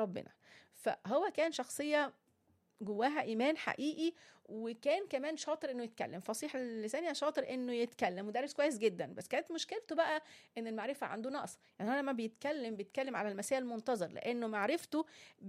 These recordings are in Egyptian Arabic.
ربنا فهو كان شخصيه جواها ايمان حقيقي وكان كمان شاطر انه يتكلم فصيح اللسان يعني شاطر انه يتكلم مدرس كويس جدا بس كانت مشكلته بقى ان المعرفه عنده نقص يعني هو لما بيتكلم بيتكلم على المسيح المنتظر لانه معرفته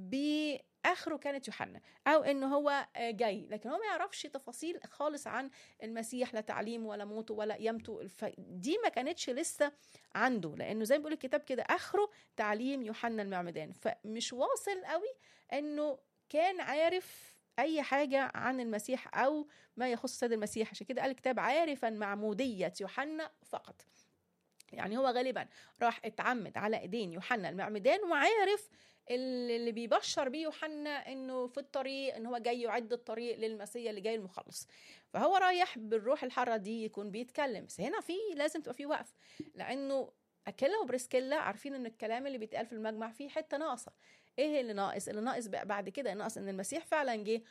باخره كانت يوحنا او انه هو جاي لكن هو ما يعرفش تفاصيل خالص عن المسيح لا تعليمه ولا موته ولا قيامته دي ما كانتش لسه عنده لانه زي ما بيقول الكتاب كده اخره تعليم يوحنا المعمدان فمش واصل قوي انه كان عارف اي حاجه عن المسيح او ما يخص السيد المسيح عشان كده قال الكتاب عارفا معموديه يوحنا فقط يعني هو غالبا راح اتعمد على ايدين يوحنا المعمدان وعارف اللي بيبشر بيه يوحنا انه في الطريق ان هو جاي يعد الطريق للمسيح اللي جاي المخلص فهو رايح بالروح الحاره دي يكون بيتكلم بس هنا في لازم تبقى في وقف لانه اكيلا وبريسكيلا عارفين ان الكلام اللي بيتقال في المجمع فيه حته ناقصه ايه اللي ناقص اللي ناقص بعد كده ناقص ان المسيح فعلا جه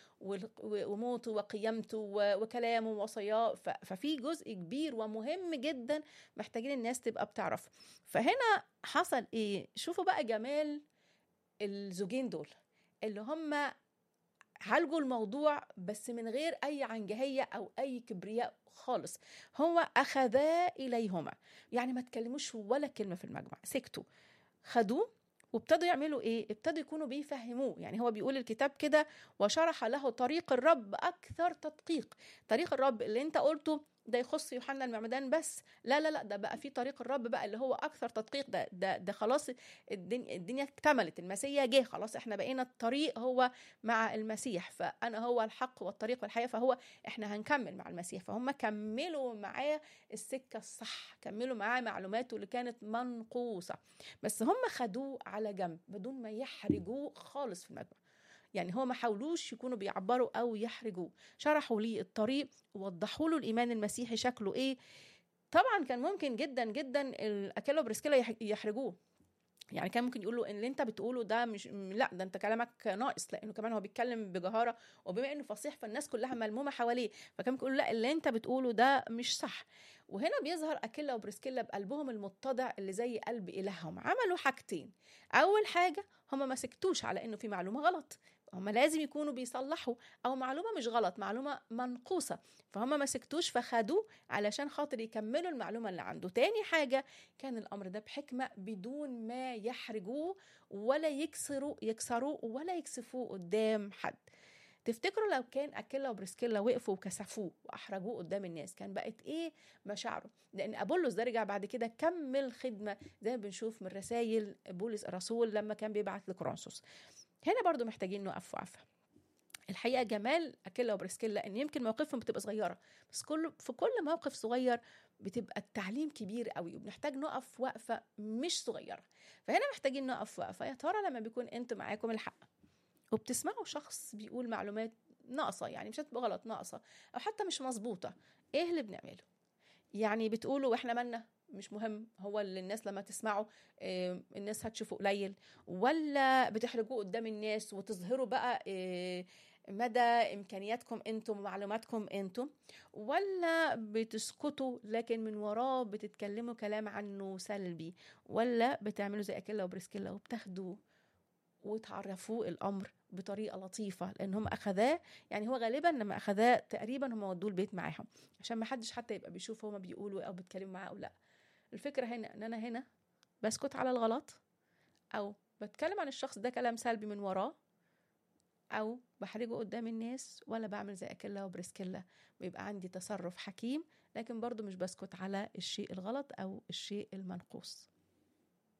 وموته وقيامته وكلامه ووصاياه ففي جزء كبير ومهم جدا محتاجين الناس تبقى بتعرف فهنا حصل ايه شوفوا بقى جمال الزوجين دول اللي هم عالجوا الموضوع بس من غير اي عنجهيه او اي كبرياء خالص هو اخذا اليهما يعني ما تكلموش ولا كلمه في المجمع سكتوا خدوه وابتدوا يعملوا ايه ابتدوا يكونوا بيفهموه يعني هو بيقول الكتاب كده وشرح له طريق الرب اكثر تدقيق طريق الرب اللي انت قلته ده يخص يوحنا المعمدان بس لا لا لا ده بقى في طريق الرب بقى اللي هو اكثر تدقيق ده ده ده خلاص الدنيا الدنيا اكتملت المسيح جه خلاص احنا بقينا الطريق هو مع المسيح فانا هو الحق والطريق والحياه فهو احنا هنكمل مع المسيح فهم كملوا معاه السكه الصح كملوا معاه معلوماته اللي كانت منقوصه بس هم خدوه على جنب بدون ما يحرجوه خالص في المجمع يعني هو ما حاولوش يكونوا بيعبروا او يحرجوه شرحوا ليه الطريق ووضحوا له الايمان المسيحي شكله ايه طبعا كان ممكن جدا جدا الاكيلا وبريسكيلا يحرجوه يعني كان ممكن يقول له ان اللي انت بتقوله ده مش لا ده انت كلامك ناقص لانه كمان هو بيتكلم بجهاره وبما انه فصيح فالناس كلها ملمومه حواليه فكان ممكن يقول لا اللي انت بتقوله ده مش صح وهنا بيظهر اكيلا وبريسكيلا بقلبهم المتضع اللي زي قلب الههم عملوا حاجتين اول حاجه هم ما سكتوش على انه في معلومه غلط هم لازم يكونوا بيصلحوا او معلومه مش غلط معلومه منقوصه فهم ما سكتوش فخدوه علشان خاطر يكملوا المعلومه اللي عنده تاني حاجه كان الامر ده بحكمه بدون ما يحرجوه ولا يكسروا يكسروه ولا يكسفوه قدام حد تفتكروا لو كان اكيلا وبريسكيلا وقفوا وكسفوه واحرجوه قدام الناس كان بقت ايه مشاعره لان ابولس ده رجع بعد كده كمل خدمه زي ما بنشوف من رسائل بولس الرسول لما كان بيبعت لكرونسوس هنا برضو محتاجين نقف وقفه الحقيقه جمال اكيلا وبريسكيلا ان يمكن مواقفهم بتبقى صغيره بس كل في كل موقف صغير بتبقى التعليم كبير قوي وبنحتاج نقف وقفه مش صغيره فهنا محتاجين نقف وقفه يا ترى لما بيكون انتوا معاكم الحق وبتسمعوا شخص بيقول معلومات ناقصه يعني مش هتبقى غلط ناقصه او حتى مش مظبوطه ايه اللي بنعمله يعني بتقولوا واحنا مالنا مش مهم هو اللي الناس لما تسمعه الناس هتشوفه قليل ولا بتحرجوه قدام الناس وتظهروا بقى مدى امكانياتكم انتم ومعلوماتكم انتم ولا بتسكتوا لكن من وراه بتتكلموا كلام عنه سلبي ولا بتعملوا زي اكيلا وبريسكيلا وبتاخدوه وتعرفوه الامر بطريقه لطيفه لان هم اخذاه يعني هو غالبا لما اخذاه تقريبا هم ودوه البيت معاهم عشان ما حدش حتى يبقى بيشوف هما بيقولوا او بيتكلموا معاه او لا الفكره هنا ان انا هنا بسكت على الغلط او بتكلم عن الشخص ده كلام سلبي من وراه او بحرجه قدام الناس ولا بعمل زي اكيلا وبريسكيلا بيبقى عندي تصرف حكيم لكن برضو مش بسكت على الشيء الغلط او الشيء المنقوص